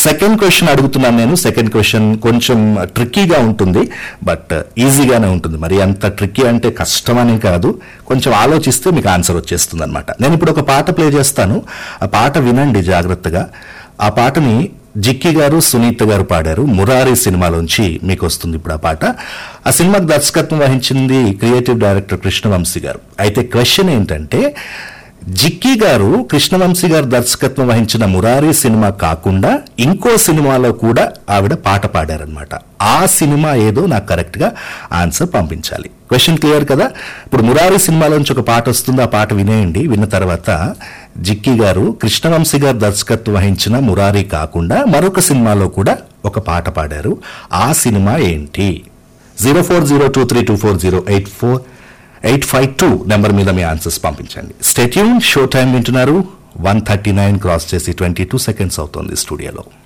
second question అడుగుతున్నాను నేను second question కొంచెం ట్రిక్కీగా ఉంటుంది బట్ ఈజీగానే ఉంటుంది మరి అంత ట్రిక్కీ అంటే కష్టమని కాదు కొంచెం ఆలోచిస్తే మీకు ఆన్సర్ వచ్చేస్తుంది అనమాట నేను ఇప్పుడు ఒక పాట ప్లే చేస్తాను ఆ పాట వినండి జాగ్రత్తగా ఆ పాటని జిక్కి గారు సునీత గారు పాడారు మురారి సినిమాలోంచి మీకు వస్తుంది ఇప్పుడు ఆ పాట ఆ సినిమాకి దర్శకత్వం వహించింది క్రియేటివ్ డైరెక్టర్ కృష్ణవంశీ గారు అయితే క్వశ్చన్ ఏంటంటే జిక్కీ గారు కృష్ణవంశీ గారు దర్శకత్వం వహించిన మురారి సినిమా కాకుండా ఇంకో సినిమాలో కూడా ఆవిడ పాట పాడారనమాట ఆ సినిమా ఏదో నాకు కరెక్ట్ గా ఆన్సర్ పంపించాలి క్వశ్చన్ క్లియర్ కదా ఇప్పుడు మురారి సినిమాలోంచి ఒక పాట వస్తుంది ఆ పాట వినేయండి విన్న తర్వాత జిక్కీ గారు కృష్ణవంశీ గారు దర్శకత్వం వహించిన మురారి కాకుండా మరొక సినిమాలో కూడా ఒక పాట పాడారు ఆ సినిమా ఏంటి zero four zero two three two four zero eight four eight five two number మీద మీ ఆన్సర్స్ పంపించండి స్టేట్యూన్ షో టైం వింటున్నారు వన్ థర్టీ నైన్ క్రాస్ చేసి ట్వంటీ టూ సెకండ్స్ అవుతుంది స్టూడియోలో